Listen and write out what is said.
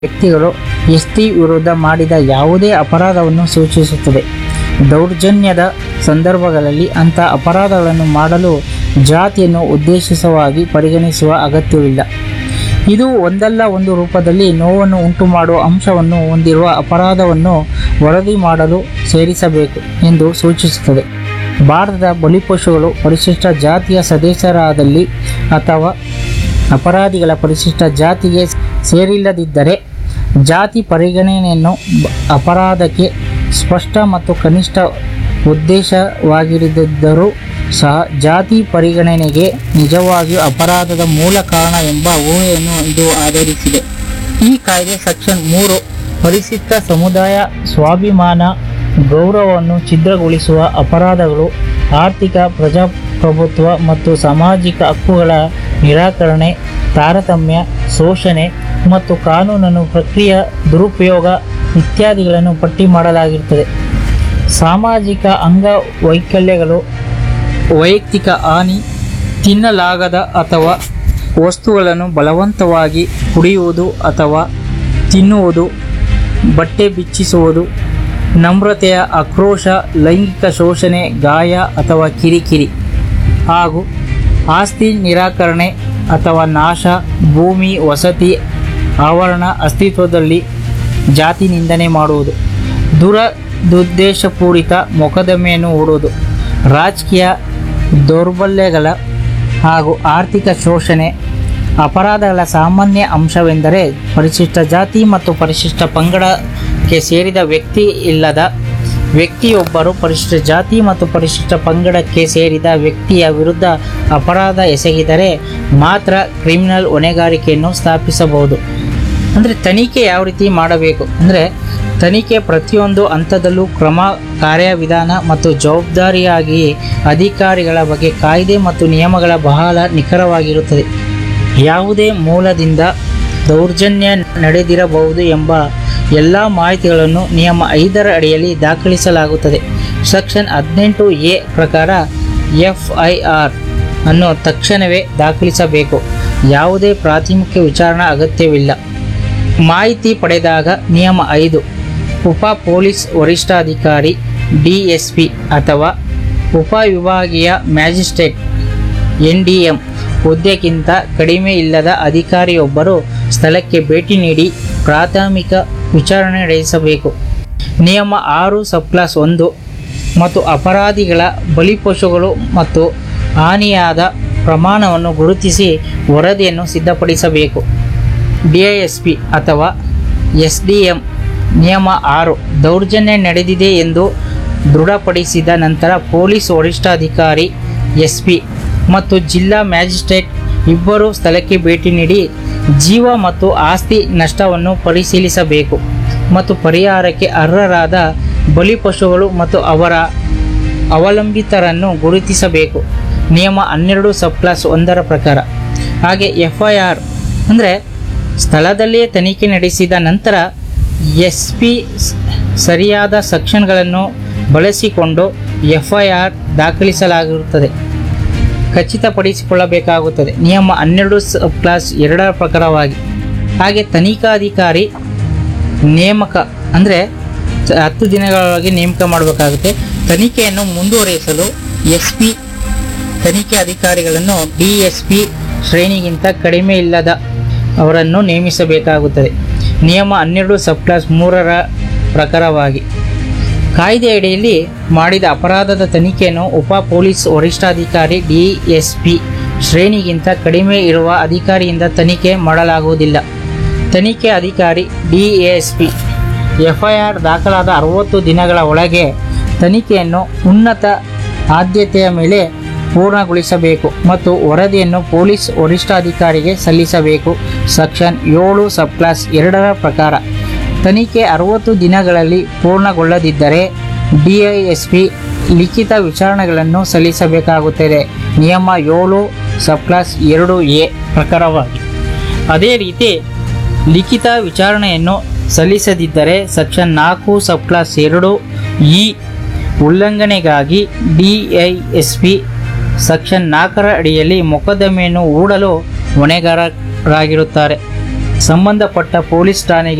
ವ್ಯಕ್ತಿಗಳು ಎಸ್ಟಿ ವಿರುದ್ಧ ಮಾಡಿದ ಯಾವುದೇ ಅಪರಾಧವನ್ನು ಸೂಚಿಸುತ್ತದೆ ದೌರ್ಜನ್ಯದ ಸಂದರ್ಭಗಳಲ್ಲಿ ಅಂಥ ಅಪರಾಧಗಳನ್ನು ಮಾಡಲು ಜಾತಿಯನ್ನು ಉದ್ದೇಶಿಸವಾಗಿ ಪರಿಗಣಿಸುವ ಅಗತ್ಯವಿಲ್ಲ ಇದು ಒಂದಲ್ಲ ಒಂದು ರೂಪದಲ್ಲಿ ನೋವನ್ನು ಉಂಟುಮಾಡುವ ಅಂಶವನ್ನು ಹೊಂದಿರುವ ಅಪರಾಧವನ್ನು ವರದಿ ಮಾಡಲು ಸೇರಿಸಬೇಕು ಎಂದು ಸೂಚಿಸುತ್ತದೆ ಭಾರತದ ಬಲಿಪಶುಗಳು ಪರಿಶಿಷ್ಟ ಜಾತಿಯ ಸದಸ್ಯರಾದಲ್ಲಿ ಅಥವಾ ಅಪರಾಧಿಗಳ ಪರಿಶಿಷ್ಟ ಜಾತಿಗೆ ಸೇರಿಲ್ಲದಿದ್ದರೆ ಜಾತಿ ಪರಿಗಣನೆಯನ್ನು ಬ- ಅಪರಾಧಕ್ಕೆ ಸ್ಪಷ್ಟ ಮತ್ತು ಕನಿಷ್ಠ ಉದ್ದೇಶವಾಗಿರದಿದ್ದರೂ ಸಹ ಜಾತಿ ಪರಿಗಣನೆಗೆ ನಿಜವಾಗಿಯೂ ಅಪರಾಧದ ಮೂಲ ಕಾರಣ ಎಂಬ ಊಹೆಯನ್ನು ಇದು ಆಧರಿಸಿದೆ ಈ ಕಾಯ್ದೆ ಸೆಕ್ಷನ್ ಮೂರು ಪರಿಶಿಷ್ಟ ಸಮುದಾಯ ಸ್ವಾಭಿಮಾನ ಗೌರವವನ್ನು ಛಿದ್ರಗೊಳಿಸುವ ಅಪರಾಧಗಳು ಆರ್ಥಿಕ ಪ್ರಜಾಪ್ರಭುತ್ವ ಮತ್ತು ಸಾಮಾಜಿಕ ಹಕ್ಕುಗಳ ನಿರಾಕರಣೆ ತಾರತಮ್ಯ ಶೋಷಣೆ ಮತ್ತು ಕಾನೂನನ್ನು ಪ್ರಕ್ರಿಯೆ ದುರುಪಯೋಗ ಇತ್ಯಾದಿಗಳನ್ನು ಪಟ್ಟಿ ಮಾಡಲಾಗಿರುತ್ತದೆ ಸಾಮಾಜಿಕ ಅಂಗವೈಕಲ್ಯಗಳು ವೈಯಕ್ತಿಕ ಹಾನಿ ತಿನ್ನಲಾಗದ ಅಥವಾ ವಸ್ತುಗಳನ್ನು ಬಲವಂತವಾಗಿ ಕುಡಿಯುವುದು ಅಥವಾ ತಿನ್ನುವುದು ಬಟ್ಟೆ ಬಿಚ್ಚಿಸುವುದು ನಮ್ರತೆಯ ಆಕ್ರೋಶ ಲೈಂಗಿಕ ಶೋಷಣೆ ಗಾಯ ಅಥವಾ ಕಿರಿಕಿರಿ ಹಾಗೂ ಆಸ್ತಿ ನಿರಾಕರಣೆ ಅಥವಾ ನಾಶ ಭೂಮಿ ವಸತಿ ಆವರಣ ಅಸ್ತಿತ್ವದಲ್ಲಿ ಜಾತಿ ನಿಂದನೆ ಮಾಡುವುದು ದುರ ದುದ್ದೇಶಪೂರಿತ ಮೊಕದ್ದಮೆಯನ್ನು ಹೂಡುವುದು ರಾಜಕೀಯ ದೌರ್ಬಲ್ಯಗಳ ಹಾಗೂ ಆರ್ಥಿಕ ಶೋಷಣೆ ಅಪರಾಧಗಳ ಸಾಮಾನ್ಯ ಅಂಶವೆಂದರೆ ಪರಿಶಿಷ್ಟ ಜಾತಿ ಮತ್ತು ಪರಿಶಿಷ್ಟ ಪಂಗಡಕ್ಕೆ ಸೇರಿದ ವ್ಯಕ್ತಿ ಇಲ್ಲದ ವ್ಯಕ್ತಿಯೊಬ್ಬರು ಪರಿಶಿಷ್ಟ ಜಾತಿ ಮತ್ತು ಪರಿಶಿಷ್ಟ ಪಂಗಡಕ್ಕೆ ಸೇರಿದ ವ್ಯಕ್ತಿಯ ವಿರುದ್ಧ ಅಪರಾಧ ಎಸಗಿದರೆ ಮಾತ್ರ ಕ್ರಿಮಿನಲ್ ಹೊಣೆಗಾರಿಕೆಯನ್ನು ಸ್ಥಾಪಿಸಬಹುದು ಅಂದರೆ ತನಿಖೆ ಯಾವ ರೀತಿ ಮಾಡಬೇಕು ಅಂದರೆ ತನಿಖೆ ಪ್ರತಿಯೊಂದು ಹಂತದಲ್ಲೂ ಕ್ರಮ ಕಾರ್ಯವಿಧಾನ ಮತ್ತು ಜವಾಬ್ದಾರಿಯಾಗಿ ಅಧಿಕಾರಿಗಳ ಬಗ್ಗೆ ಕಾಯ್ದೆ ಮತ್ತು ನಿಯಮಗಳ ಬಹಳ ನಿಖರವಾಗಿರುತ್ತದೆ ಯಾವುದೇ ಮೂಲದಿಂದ ದೌರ್ಜನ್ಯ ನಡೆದಿರಬಹುದು ಎಂಬ ಎಲ್ಲ ಮಾಹಿತಿಗಳನ್ನು ನಿಯಮ ಐದರ ಅಡಿಯಲ್ಲಿ ದಾಖಲಿಸಲಾಗುತ್ತದೆ ಸೆಕ್ಷನ್ ಹದಿನೆಂಟು ಎ ಪ್ರಕಾರ ಎಫ್ ಐ ಆರ್ ಅನ್ನು ತಕ್ಷಣವೇ ದಾಖಲಿಸಬೇಕು ಯಾವುದೇ ಪ್ರಾಥಮಿಕ ವಿಚಾರಣಾ ಅಗತ್ಯವಿಲ್ಲ ಮಾಹಿತಿ ಪಡೆದಾಗ ನಿಯಮ ಐದು ಉಪ ಪೊಲೀಸ್ ವರಿಷ್ಠಾಧಿಕಾರಿ ಡಿಎಸ್ಪಿ ಅಥವಾ ಉಪವಿಭಾಗೀಯ ಮ್ಯಾಜಿಸ್ಟ್ರೇಟ್ ಎನ್ ಡಿ ಎಂ ಹುದ್ದೆಗಿಂತ ಕಡಿಮೆ ಇಲ್ಲದ ಅಧಿಕಾರಿಯೊಬ್ಬರು ಸ್ಥಳಕ್ಕೆ ಭೇಟಿ ನೀಡಿ ಪ್ರಾಥಮಿಕ ವಿಚಾರಣೆ ನಡೆಸಬೇಕು ನಿಯಮ ಆರು ಸಬ್ಕ್ಲಾಸ್ ಒಂದು ಮತ್ತು ಅಪರಾಧಿಗಳ ಬಲಿಪಶುಗಳು ಮತ್ತು ಹಾನಿಯಾದ ಪ್ರಮಾಣವನ್ನು ಗುರುತಿಸಿ ವರದಿಯನ್ನು ಸಿದ್ಧಪಡಿಸಬೇಕು ಡಿಐಎಸ್ಪಿ ಅಥವಾ ಎಸ್ ಡಿ ಎಂ ನಿಯಮ ಆರು ದೌರ್ಜನ್ಯ ನಡೆದಿದೆ ಎಂದು ದೃಢಪಡಿಸಿದ ನಂತರ ಪೊಲೀಸ್ ವರಿಷ್ಠಾಧಿಕಾರಿ ಎಸ್ ಪಿ ಮತ್ತು ಜಿಲ್ಲಾ ಮ್ಯಾಜಿಸ್ಟ್ರೇಟ್ ಇಬ್ಬರು ಸ್ಥಳಕ್ಕೆ ಭೇಟಿ ನೀಡಿ ಜೀವ ಮತ್ತು ಆಸ್ತಿ ನಷ್ಟವನ್ನು ಪರಿಶೀಲಿಸಬೇಕು ಮತ್ತು ಪರಿಹಾರಕ್ಕೆ ಅರ್ಹರಾದ ಬಲಿಪಶುಗಳು ಮತ್ತು ಅವರ ಅವಲಂಬಿತರನ್ನು ಗುರುತಿಸಬೇಕು ನಿಯಮ ಹನ್ನೆರಡು ಸಬ್ ಕ್ಲಾಸ್ ಒಂದರ ಪ್ರಕಾರ ಹಾಗೆ ಎಫ್ ಐ ಆರ್ ಅಂದರೆ ಸ್ಥಳದಲ್ಲಿಯೇ ತನಿಖೆ ನಡೆಸಿದ ನಂತರ ಎಸ್ ಪಿ ಸರಿಯಾದ ಸೆಕ್ಷನ್ಗಳನ್ನು ಬಳಸಿಕೊಂಡು ಎಫ್ ಐ ಆರ್ ದಾಖಲಿಸಲಾಗಿರುತ್ತದೆ ಖಚಿತಪಡಿಸಿಕೊಳ್ಳಬೇಕಾಗುತ್ತದೆ ನಿಯಮ ಹನ್ನೆರಡು ಸಬ್ ಕ್ಲಾಸ್ ಎರಡರ ಪ್ರಕಾರವಾಗಿ ಹಾಗೆ ತನಿಖಾಧಿಕಾರಿ ನೇಮಕ ಅಂದರೆ ಹತ್ತು ದಿನಗಳೊಳಗೆ ನೇಮಕ ಮಾಡಬೇಕಾಗುತ್ತೆ ತನಿಖೆಯನ್ನು ಮುಂದುವರಿಸಲು ಎಸ್ ಪಿ ತನಿಖೆ ಅಧಿಕಾರಿಗಳನ್ನು ಡಿ ಎಸ್ ಪಿ ಶ್ರೇಣಿಗಿಂತ ಕಡಿಮೆ ಇಲ್ಲದ ಅವರನ್ನು ನೇಮಿಸಬೇಕಾಗುತ್ತದೆ ನಿಯಮ ಹನ್ನೆರಡು ಸಬ್ ಕ್ಲಾಸ್ ಮೂರರ ಪ್ರಕಾರವಾಗಿ ಕಾಯ್ದೆ ಅಡಿಯಲ್ಲಿ ಮಾಡಿದ ಅಪರಾಧದ ತನಿಖೆಯನ್ನು ಉಪ ಪೊಲೀಸ್ ವರಿಷ್ಠಾಧಿಕಾರಿ ಡಿ ಎಸ್ ಪಿ ಶ್ರೇಣಿಗಿಂತ ಕಡಿಮೆ ಇರುವ ಅಧಿಕಾರಿಯಿಂದ ತನಿಖೆ ಮಾಡಲಾಗುವುದಿಲ್ಲ ತನಿಖೆ ಅಧಿಕಾರಿ ಡಿ ಎಸ್ ಪಿ ಎಫ್ಐಆರ್ ದಾಖಲಾದ ಅರವತ್ತು ದಿನಗಳ ಒಳಗೆ ತನಿಖೆಯನ್ನು ಉನ್ನತ ಆದ್ಯತೆಯ ಮೇಲೆ ಪೂರ್ಣಗೊಳಿಸಬೇಕು ಮತ್ತು ವರದಿಯನ್ನು ಪೊಲೀಸ್ ವರಿಷ್ಠಾಧಿಕಾರಿಗೆ ಸಲ್ಲಿಸಬೇಕು ಸೆಕ್ಷನ್ ಏಳು ಸಬ್ ಕ್ಲಾಸ್ ಎರಡರ ಪ್ರಕಾರ ತನಿಖೆ ಅರವತ್ತು ದಿನಗಳಲ್ಲಿ ಪೂರ್ಣಗೊಳ್ಳದಿದ್ದರೆ ಡಿಐಎಸ್ಪಿ ಲಿಖಿತ ವಿಚಾರಣೆಗಳನ್ನು ಸಲ್ಲಿಸಬೇಕಾಗುತ್ತದೆ ನಿಯಮ ಏಳು ಸಬ್ ಕ್ಲಾಸ್ ಎರಡು ಎ ಪ್ರಕಾರವಾಗಿ ಅದೇ ರೀತಿ ಲಿಖಿತ ವಿಚಾರಣೆಯನ್ನು ಸಲ್ಲಿಸದಿದ್ದರೆ ಸೆಕ್ಷನ್ ನಾಲ್ಕು ಸಬ್ ಕ್ಲಾಸ್ ಎರಡು ಇ ಉಲ್ಲಂಘನೆಗಾಗಿ ಡಿಐಎಸ್ಪಿ ಸೆಕ್ಷನ್ ನಾಲ್ಕರ ಅಡಿಯಲ್ಲಿ ಮೊಕದ್ದಮೆಯನ್ನು ಹೂಡಲು ಹೊಣೆಗಾರರಾಗಿರುತ್ತಾರೆ ಸಂಬಂಧಪಟ್ಟ ಪೊಲೀಸ್ ಠಾಣೆಗೆ